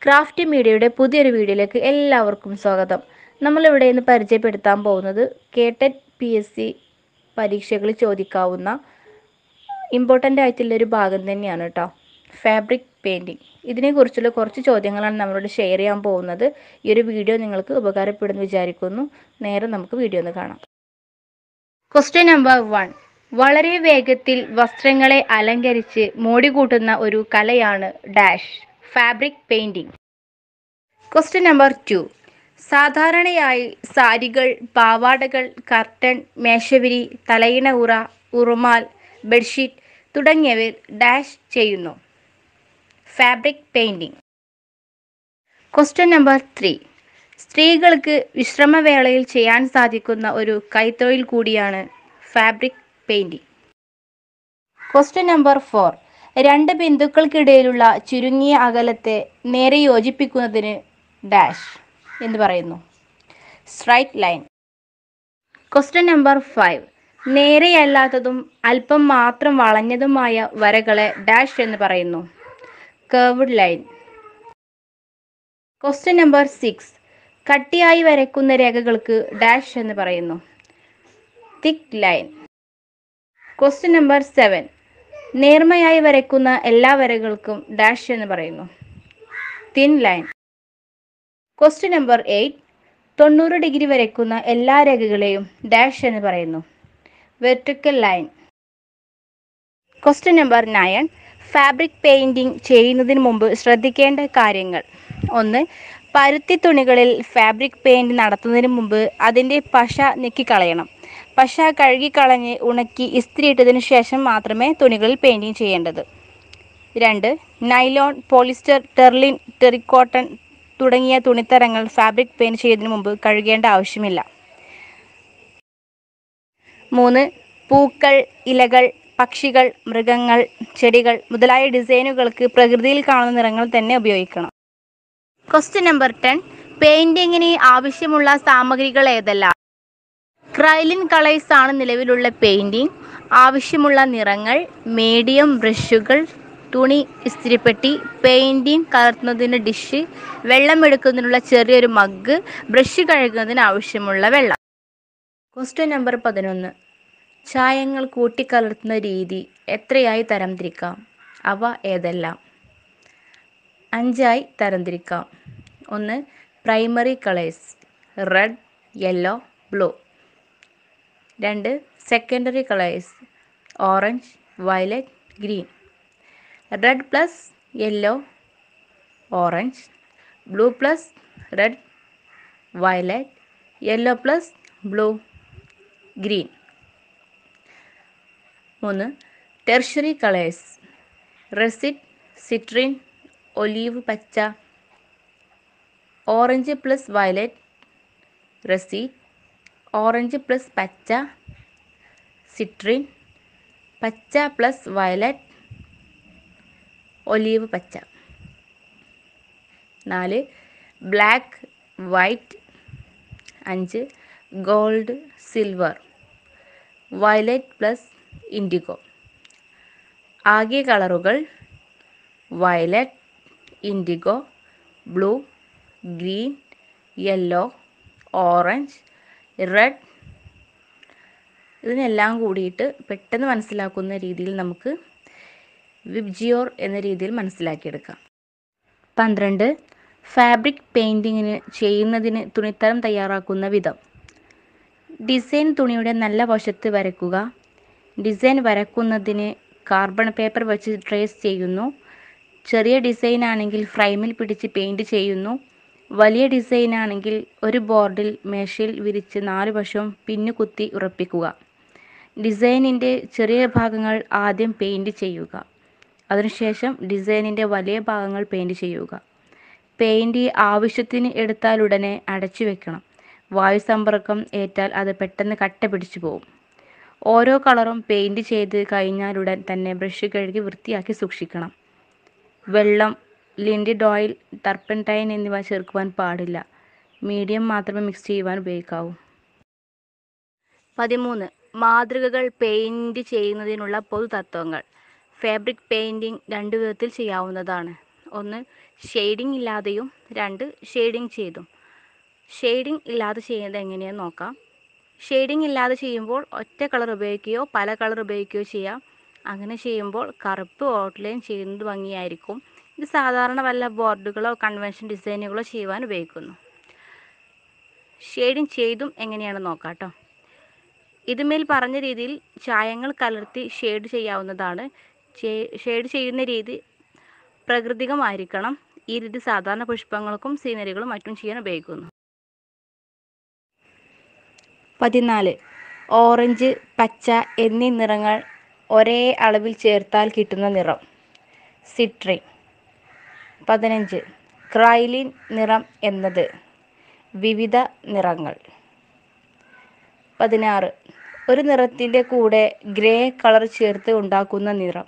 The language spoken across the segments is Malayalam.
ക്രാഫ്റ്റ് മീഡിയയുടെ പുതിയൊരു വീഡിയോയിലേക്ക് എല്ലാവർക്കും സ്വാഗതം നമ്മളിവിടെ ഇന്ന് പരിചയപ്പെടുത്താൻ പോകുന്നത് കേട്ടറ്റ് പി എസ് സി പരീക്ഷകളിൽ ചോദിക്കാവുന്ന ഇമ്പോർട്ടൻ്റ് ആയിട്ടുള്ളൊരു ഭാഗം തന്നെയാണ് കേട്ടോ ഫാബ്രിക് പെയിൻറ്റിങ് ഇതിനെക്കുറിച്ചുള്ള കുറച്ച് ചോദ്യങ്ങളാണ് നമ്മളോട് ഷെയർ ചെയ്യാൻ പോകുന്നത് ഈ ഒരു വീഡിയോ നിങ്ങൾക്ക് ഉപകാരപ്പെടുമെന്ന് വിചാരിക്കുന്നു നേരെ നമുക്ക് വീഡിയോ ഒന്ന് കാണാം ക്വസ്റ്റ്യൻ നമ്പർ വൺ വളരെ വേഗത്തിൽ വസ്ത്രങ്ങളെ അലങ്കരിച്ച് മോടി കൂട്ടുന്ന ഒരു കലയാണ് dash fabric painting question number two സാധാരണയായി സാരികൾ പാവാടകൾ കർട്ടൻ മേശവിരി തലയിണ ഉറ ഉറുമാൽ ബെഡ്ഷീറ്റ് തുടങ്ങിയവയിൽ ഡാഷ് ചെയ്യുന്നു fabric painting question number three സ്ത്രീകൾക്ക് വിശ്രമവേളയിൽ ചെയ്യാൻ സാധിക്കുന്ന ഒരു കൈത്തൊഴിൽ കൂടിയാണ് fabric painting question number four രണ്ട് ബിന്ദുക്കൾക്കിടയിലുള്ള ചുരുങ്ങിയ അകലത്തെ നേരെ യോജിപ്പിക്കുന്നതിന് ഡാഷ് എന്ന് പറയുന്നു straight line question number five നേരെയല്ലാത്തതും അല്പം മാത്രം വളഞ്ഞതുമായ വരകളെ ഡാഷ് എന്ന് പറയുന്നു curved line question number six കട്ടിയായി വരയ്ക്കുന്ന രേഖകൾക്ക് ഡാഷ് എന്ന് പറയുന്നു thick line question number seven നേർമയായി വരയ്ക്കുന്ന എല്ലാ വരകൾക്കും ഡാഷ് എന്ന് പറയുന്നു thin line question number eight തൊണ്ണൂറ് ഡിഗ്രി വരയ്ക്കുന്ന എല്ലാ രേഖകളെയും ഡാഷ് എന്ന് പറയുന്നു vertical line question number nine fabric painting ചെയ്യുന്നതിന് മുമ്പ് ശ്രദ്ധിക്കേണ്ട കാര്യങ്ങൾ ഒന്ന് പരുത്തി തുണികളിൽ ഫാബ്രിക് പെയിൻറ് നടത്തുന്നതിന് മുമ്പ് അതിൻ്റെ പശ ഞെക്കിക്കളയണം പശ കഴുകിക്കളഞ്ഞ് ഉണക്കി ഇസ്തിരി ഇട്ടതിന് ശേഷം മാത്രമേ തുണികളിൽ പെയിൻറ്റിങ് ചെയ്യേണ്ടത് രണ്ട് നൈലോൺ പോളിസ്റ്റർ ടെർലിൻ ടെറിക്കോട്ടൺ തുടങ്ങിയ തുണിത്തരങ്ങൾ ഫാബ്രിക് പെയിൻറ് ചെയ്യുന്നതിന് മുമ്പ് കഴുകേണ്ട ആവശ്യമില്ല മൂന്ന് പൂക്കൾ ഇലകൾ പക്ഷികൾ മൃഗങ്ങൾ ചെടികൾ മുതലായ ഡിസൈനുകൾക്ക് പ്രകൃതിയിൽ കാണുന്ന നിറങ്ങൾ തന്നെ ഉപയോഗിക്കണം ക്വസ്റ്റ്യൻ നമ്പർ ടെൻ പെയിൻറ്റിങ്ങിന് ആവശ്യമുള്ള സാമഗ്രികൾ ഏതെല്ലാം ക്രൈലിൻ കളേഴ്സ് ആണ് നിലവിലുള്ള പെയിൻറ്റിംഗ് ആവശ്യമുള്ള നിറങ്ങൾ മീഡിയം ബ്രഷുകൾ തുണി ഇസ്തിരിപ്പെട്ടി പെയിൻറ്റിംഗ് കലർത്തുന്നതിന് ഡിഷ് വെള്ളം എടുക്കുന്നതിനുള്ള ചെറിയൊരു മഗ് ബ്രഷ് കഴുകുന്നതിന് ആവശ്യമുള്ള വെള്ളം ക്വസ്റ്റ്യൻ നമ്പർ പതിനൊന്ന് ചായങ്ങൾ കൂട്ടിക്കലർത്തുന്ന രീതി എത്രയായി തരംതിരിക്കാം അവ ഏതെല്ലാം അഞ്ചായി തരംതിരിക്കാം ഒന്ന് primary colours red yellow blue രണ്ട് secondary colours orange violet green red plus yellow orange blue plus red violet yellow plus blue green മൂന്ന് tertiary colours russet citrine olive പച്ച orange plus violet russet orange plus പച്ച സിട്രിൻ പച്ച പ്ലസ് വയലറ്റ് ഒലീവ് പച്ച നാല് ബ്ലാക്ക് വൈറ്റ് അഞ്ച് gold silver violet plus indigo ആകെ കളറുകൾ violet indigo blue green yellow orange red ഇതിനെല്ലാം കൂടിയിട്ട് പെട്ടെന്ന് മനസ്സിലാക്കുന്ന രീതിയിൽ നമുക്ക് വിബ്ജിയോർ എന്ന രീതിയിൽ മനസ്സിലാക്കിയെടുക്കാം പന്ത്രണ്ട് ഫാബ്രിക് പെയിൻറ്റിങ്ങിന് ചെയ്യുന്നതിന് തുണിത്തരം തയ്യാറാക്കുന്ന വിധം ഡിസൈൻ തുണിയുടെ നല്ല വശത്ത് വരയ്ക്കുക ഡിസൈൻ വരക്കുന്നതിന് കാർബൺ പേപ്പർ വെച്ച് ട്രേസ് ചെയ്യുന്നു ചെറിയ ഡിസൈൻ ആണെങ്കിൽ ഫ്രെയിമിൽ പിടിച്ച് പെയിൻറ് ചെയ്യുന്നു വലിയ ഡിസൈൻ ആണെങ്കിൽ ഒരു ബോർഡിൽ മേശയിൽ വിരിച്ച് നാല് വശവും പിന്നു കുത്തി ഉറപ്പിക്കുക ഡിസൈനിൻ്റെ ചെറിയ ഭാഗങ്ങൾ ആദ്യം പെയിൻറ് ചെയ്യുക അതിനുശേഷം ഡിസൈനിൻ്റെ വലിയ ഭാഗങ്ങൾ പെയിൻറ് ചെയ്യുക പെയിൻറ് ആവശ്യത്തിന് എടുത്താലുടനെ അടച്ചു വെക്കണം വായു സമ്പർക്കം ഏറ്റാൽ അത് പെട്ടെന്ന് കട്ട പിടിച്ചു പോകും ഓരോ കളറും പെയിൻറ് ചെയ്ത് കഴിഞ്ഞാലുടൻ തന്നെ ബ്രഷ് കഴുകി വൃത്തിയാക്കി സൂക്ഷിക്കണം വെള്ളം ലിൻഡിഡ് ഓയിൽ ടർപ്പൻറ്റൈൻ എന്നിവ ചേർക്കുവാൻ പാടില്ല മീഡിയം മാത്രമേ മിക്സ് ചെയ്യുവാൻ ഉപയോഗിക്കാവൂ പതിമൂന്ന് മാതൃകകൾ പെയിൻറ് ചെയ്യുന്നതിനുള്ള പൊതു തത്വങ്ങൾ ഫാബ്രിക് പെയിൻറ്റിംഗ് രണ്ട് വിധത്തിൽ ചെയ്യാവുന്നതാണ് ഒന്ന് ഷെയ്ഡിങ് ഇല്ലാതെയും രണ്ട് ഷെയ്ഡിങ് ചെയ്തും ഷെയ്ഡിങ് ഇല്ലാതെ ചെയ്യുന്നത് എങ്ങനെയാണെന്ന് നോക്കാം ഷെയ്ഡിങ് ഇല്ലാതെ ചെയ്യുമ്പോൾ ഒറ്റ കളർ ഉപയോഗിക്കുകയോ പല കളർ ഉപയോഗിക്കുകയോ ചെയ്യാം അങ്ങനെ ചെയ്യുമ്പോൾ കറുപ്പ് ഔട്ട്ലൈൻ ചെയ്യുന്നത് ഭംഗിയായിരിക്കും ഇത് സാധാരണ വല്ല ബോർഡുകളോ കൺവെൻഷൻ ഡിസൈനുകളോ ചെയ്യുവാൻ ഉപയോഗിക്കുന്നു ഷെയ്ഡിങ് ചെയ്തും എങ്ങനെയാണെന്ന് നോക്കാം കേട്ടോ ഇതുമേൽ പറഞ്ഞ രീതിയിൽ ചായങ്ങൾ കലർത്തി ഷെയ്ഡ് ചെയ്യാവുന്നതാണ് ഷെയ്ഡ് ചെയ്യുന്ന രീതി പ്രകൃതികമായിരിക്കണം ഈ രീതി സാധാരണ പുഷ്പങ്ങൾക്കും സീനറികളും മറ്റും ചെയ്യാൻ ഉപയോഗിക്കുന്നു പതിനാല് ഓറഞ്ച് പച്ച എന്നീ നിറങ്ങൾ ഒരേ അളവിൽ ചേർത്താൽ കിട്ടുന്ന നിറം സിട്രിൻ പതിനഞ്ച് ക്രൈലിൻ നിറം എന്നത് വിവിധ നിറങ്ങൾ പതിനാറ് ഒരു നിറത്തിൻ്റെ കൂടെ ഗ്രേ കളർ ചേർത്ത് ഉണ്ടാക്കുന്ന നിറം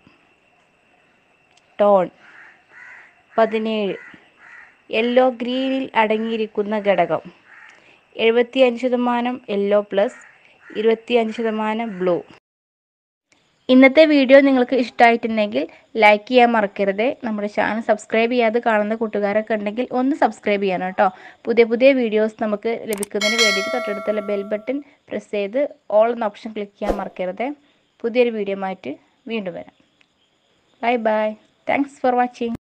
ടോൺ പതിനേഴ് യെല്ലോ ഗ്രീനിൽ അടങ്ങിയിരിക്കുന്ന ഘടകം എഴുപത്തിയഞ്ച് ശതമാനം യെല്ലോ പ്ലസ് ഇരുപത്തിയഞ്ച് ശതമാനം ബ്ലൂ ഇന്നത്തെ വീഡിയോ നിങ്ങൾക്ക് ഇഷ്ടമായിട്ടുണ്ടെങ്കിൽ ലൈക്ക് ചെയ്യാൻ മറക്കരുത് നമ്മുടെ ചാനൽ സബ്സ്ക്രൈബ് ചെയ്യാതെ കാണുന്ന കൂട്ടുകാരൊക്കെ ഉണ്ടെങ്കിൽ ഒന്ന് സബ്സ്ക്രൈബ് ചെയ്യണം കേട്ടോ പുതിയ പുതിയ വീഡിയോസ് നമുക്ക് ലഭിക്കുന്നതിന് വേണ്ടിയിട്ട് തൊട്ടടുത്തുള്ള ബെൽ ബട്ടൺ പ്രസ് ചെയ്ത് ഓൾ എന്ന ഓപ്ഷൻ ക്ലിക്ക് ചെയ്യാൻ മറക്കരുത് പുതിയൊരു വീഡിയോ ആയിട്ട് വീണ്ടും വരാം bye bye thanks for watching